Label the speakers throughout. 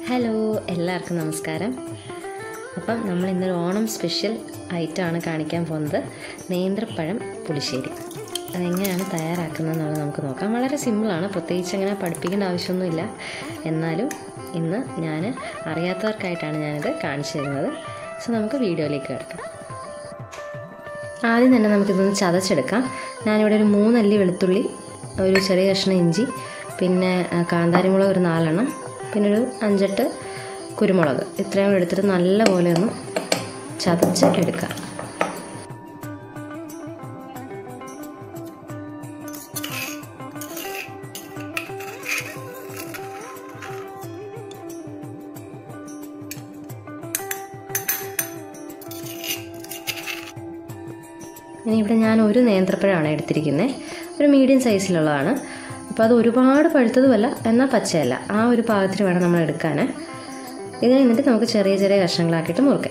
Speaker 1: hello എല്ലാവർക്കും നമസ്കാരം അപ്പം നമ്മൾ ഇന്നൊരു ഓണം സ്പെഷ്യൽ ഐറ്റമാണ് കാണിക്കാൻ പോകുന്നത് നേന്ത്രപ്പഴം പുളിശ്ശേരി അതെങ്ങനെയാണ് തയ്യാറാക്കുന്നത് എന്നുള്ളത് നമുക്ക് നോക്കാം വളരെ സിമ്പിളാണ് പ്രത്യേകിച്ച് അങ്ങനെ പഠിപ്പിക്കേണ്ട ആവശ്യമൊന്നുമില്ല എന്നാലും ഇന്ന് ഞാൻ അറിയാത്തവർക്കായിട്ടാണ് ഞാനിത് കാണിച്ചു തരുന്നത് സോ നമുക്ക് വീഡിയോയിലേക്ക് കിടക്കാം ആദ്യം തന്നെ നമുക്കിതൊന്ന് ചതച്ചെടുക്കാം ഞാനിവിടെ ഒരു മൂന്നല്ലി വെളുത്തുള്ളി ഒരു ചെറിയ കഷ്ണം ഇഞ്ചി പിന്നെ ആ, കാന്താരിമുളക് ഒരു നാലെണ്ണം പിന്നെ ഒരു അഞ്ചെട്ട് കുരുമുളക് ഇത്രയും കൂടെ എടുത്തിട്ട് നല്ലപോലെ ഒന്ന് ചതച്ച് എടുക്കാം ഇനി ഇവിടെ ഞാൻ ഒരു നേന്ത്രപ്പഴമാണ് എടുത്തിരിക്കുന്നത് ഒരു മീഡിയം സൈസിലുള്ളതാണ് അപ്പോൾ അത് ഒരുപാട് പഴുത്തതുമല്ല എന്നാൽ പച്ചയല്ല ആ ഒരു പാകത്തിന് വേണം നമ്മൾ എടുക്കാൻ ഇതിനെ എന്നിട്ട് നമുക്ക് ചെറിയ ചെറിയ കഷ്ണങ്ങളാക്കിയിട്ട് മുറിക്കാം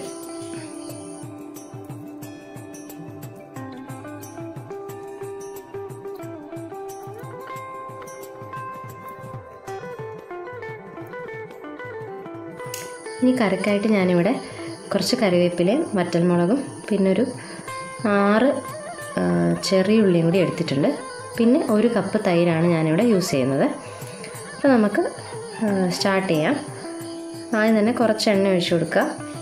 Speaker 1: ഇനി കറിക്കായിട്ട് ഞാനിവിടെ കുറച്ച് കറിവേപ്പിലയും വറ്റൽമുളകും പിന്നെ ഒരു ആറ് ആ, ചെറിയ ഉള്ളിയും കൂടി എടുത്തിട്ടുണ്ട് പിന്നെ ഒരു കപ്പ് തൈരാണ് ഞാനിവിടെ യൂസ് ചെയ്യുന്നത് അപ്പോൾ നമുക്ക് സ്റ്റാർട്ട് ചെയ്യാം ആദ്യം തന്നെ കുറച്ച് എണ്ണ ഒഴിച്ചു കൊടുക്കുക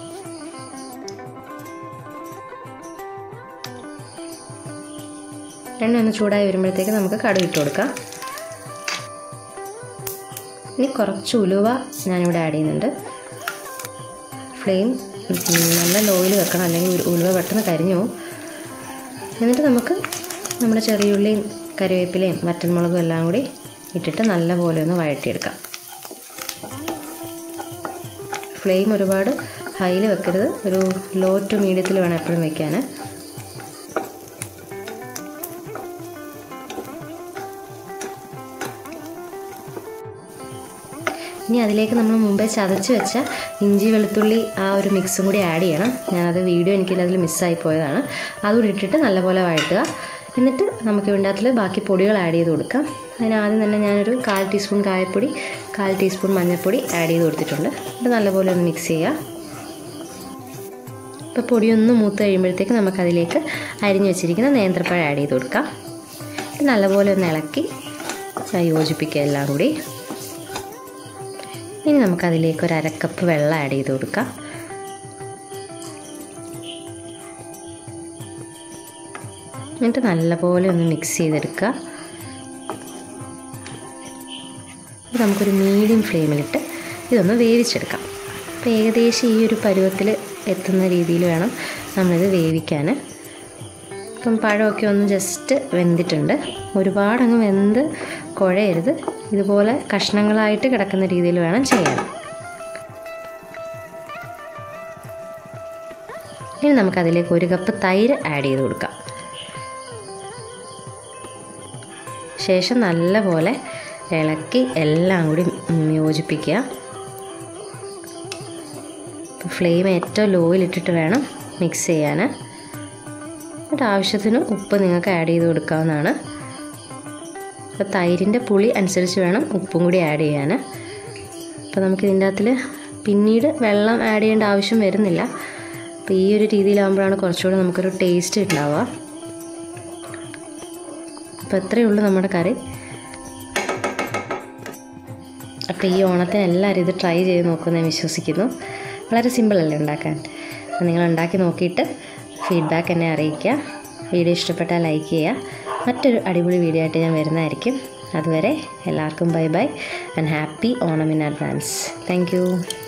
Speaker 1: എണ്ണ ഒന്ന് ചൂടായി വരുമ്പോഴത്തേക്ക് നമുക്ക് കടുക് ഇട്ട് കൊടുക്കാം ഇനി കുറച്ച് ഉലുവ ഞാനിവിടെ ആഡ് ചെയ്യുന്നുണ്ട് ഫ്ലെയിം നല്ല ലോയിൽ വെക്കണം അല്ലെങ്കിൽ ഉരു- ഉലുവ പെട്ടെന്ന് കരിഞ്ഞു പോകും എന്നിട്ട് നമുക്ക് നമ്മുടെ ചെറിയുള്ളിയും കറിവേപ്പിലയും വറ്റൽമുളകും എല്ലാം കൂടി ഇട്ടിട്ട് നല്ലപോലെ ഒന്ന് വഴറ്റിയെടുക്കാം ഫ്ലെയിം ഒരുപാട് ഹൈയിൽ വെക്കരുത് ഒരു ലോ ടു മീഡിയത്തിൽ വേണം എപ്പോഴും വെക്കാൻ ഇനി അതിലേക്ക് നമ്മൾ മുമ്പേ ചതച്ച് വെച്ച ഇഞ്ചി വെളുത്തുള്ളി ആ ഒരു മിക്സും കൂടി ആഡ് ചെയ്യണം ഞാനത് വീഡിയോ എനിക്കില്ല അതിൽ മിസ്സായി പോയതാണ് അതുകൂടി ഇട്ടിട്ട് നല്ലപോലെ വഴറ്റുക എന്നിട്ട് നമുക്ക് ഇതിനകത്തിൽ ബാക്കി പൊടികൾ ആഡ് ചെയ്ത് കൊടുക്കാം അതിന് ആദ്യം തന്നെ ഞാനൊരു കാൽ ടീസ്പൂൺ കായപ്പൊടി കാൽ ടീസ്പൂൺ മഞ്ഞൾപ്പൊടി ആഡ് ചെയ്ത് കൊടുത്തിട്ടുണ്ട് ഇത് നല്ലപോലെ ഒന്ന് മിക്സ് ചെയ്യുക ഇപ്പോൾ പൊടിയൊന്ന് മൂത്ത് കഴിയുമ്പോഴത്തേക്ക് നമുക്കതിലേക്ക് അരിഞ്ഞു വെച്ചിരിക്കുന്ന നേന്ത്രപ്പഴം ആഡ് ചെയ്ത് കൊടുക്കാം ഇത് നല്ലപോലെ ഒന്ന് ഇളക്കി യോജിപ്പിക്കുക എല്ലാം കൂടി ഇനി നമുക്കതിലേക്ക് ഒരു അരക്കപ്പ് വെള്ളം ആഡ് ചെയ്ത് കൊടുക്കാം എന്നിട്ട് നല്ലപോലെ ഒന്ന് മിക്സ് ചെയ്തെടുക്കുക ഇത് നമുക്കൊരു മീഡിയം ഫ്ലെയിമിലിട്ട് ഇതൊന്ന് വേവിച്ചെടുക്കാം അപ്പോൾ ഏകദേശം ഈ ഒരു പരുവത്തിൽ എത്തുന്ന രീതിയിൽ വേണം നമ്മളിത് വേവിക്കാൻ ഇപ്പം പഴമൊക്കെ ഒന്ന് ജസ്റ്റ് വെന്തിട്ടുണ്ട് ഒരുപാടങ്ങ് വെന്ത് കുഴയരുത് ഇതുപോലെ കഷ്ണങ്ങളായിട്ട് കിടക്കുന്ന രീതിയിൽ വേണം ചെയ്യാൻ ഇനി നമുക്കതിലേക്ക് ഒരു കപ്പ് തൈര് ആഡ് ചെയ്ത് കൊടുക്കാം ശേഷം നല്ലപോലെ ഇളക്കി എല്ലാം കൂടി ഉം, യോജിപ്പിക്കുക ഫ്ലെയിം ഏറ്റവും ലോയിലിട്ടിട്ട് വേണം മിക്സ് ചെയ്യാൻ എന്നിട്ട് ആവശ്യത്തിന് ഉപ്പ് നിങ്ങൾക്ക് ആഡ് ചെയ്ത് കൊടുക്കാവുന്നതാണ് അപ്പോൾ തൈരിൻ്റെ പുളി അനുസരിച്ച് വേണം ഉപ്പും കൂടി ആഡ് ചെയ്യാൻ അപ്പോൾ നമുക്ക് ഇതിൻ്റെ അകത്തിൽ പിന്നീട് വെള്ളം ആഡ് ചെയ്യേണ്ട ആവശ്യം വരുന്നില്ല അപ്പോൾ ഈ ഒരു രീതിയിലാകുമ്പോഴാണ് കുറച്ചുകൂടി നമുക്കൊരു ടേസ്റ്റ് ഉണ്ടാവുക അപ്പോൾ ഇത്രയേ ഉള്ളൂ നമ്മുടെ കറി അപ്പോൾ ഈ ഓണത്തിന് എല്ലാവരും ഇത് ട്രൈ ചെയ്ത് നോക്കുമെന്ന് ഞാൻ വിശ്വസിക്കുന്നു വളരെ സിമ്പിളല്ലേ ഉണ്ടാക്കാൻ അപ്പോൾ നിങ്ങൾ ഉണ്ടാക്കി നോക്കിയിട്ട് ഫീഡ്ബാക്ക് എന്നെ അറിയിക്കുക വീഡിയോ ഇഷ്ടപ്പെട്ടാൽ ലൈക്ക് ചെയ്യുക മറ്റൊരു അടിപൊളി വീഡിയോ ആയിട്ട് ഞാൻ വരുന്നതായിരിക്കും അതുവരെ എല്ലാവർക്കും bye bye and happy Onam in advance thank